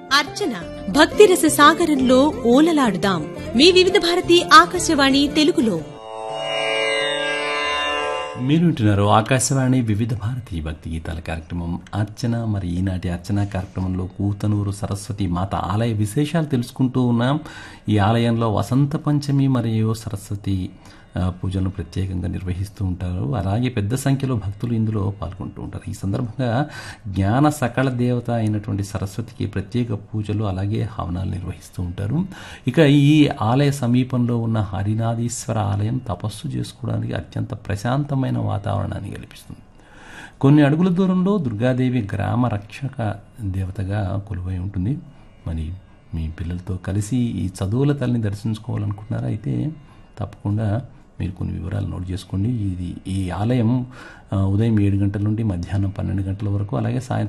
అర్చన భక్తిరస సాగరంలో ఓలలాడుదాం మీ వివిధ భారతి ఆకాశవాణి తెలుగులో మీరు వింటున్నారు ఆకాశవాణి వివిధ భారతి భక్తి గీతాల కార్యక్రమం అర్చన మరి ఈనాటి అర్చన కార్యక్రమంలో కూతనూరు సరస్వతి మాత ఆలయ విశేషాలు తెలుసుకుంటూ ఉన్నాం ఈ ఆలయంలో వసంత పంచమి మరియు సరస్వతి ఆ, పూజలను ప్రత్యేకంగా నిర్వహిస్తూ ఉంటారు అలాగే పెద్ద సంఖ్యలో భక్తులు ఇందులో పాల్గొంటూ ఉంటారు ఈ సందర్భంగా జ్ఞాన సకల దేవత అయినటువంటి సరస్వతికి ప్రత్యేక పూజలు అలాగే హవనాలు నిర్వహిస్తూ ఉంటారు ఇక ఈ ఆలయ సమీపంలో ఉన్న హరినాథీశ్వర ఆలయం తపస్సు చేసుకోవడానికి అత్యంత ప్రశాంతమైన వాతావరణాన్ని కల్పిస్తుంది కొన్ని అడుగుల దూరంలో దుర్గాదేవి గ్రామ రక్షక దేవతగా కొలువై ఉంటుంది మరి మీ పిల్లలతో కలిసి ఈ చదువుల తల్లిని దర్శించుకోవాలనుకున్నారా అయితే తప్పకుండా మీరు కొన్ని వివరాలు నోట్ చేసుకోండి ఇది ఈ ఆలయం ఆ, ఉదయం ఏడు గంటల నుండి మధ్యాహ్నం పన్నెండు గంటల వరకు అలాగే సాయంత్రం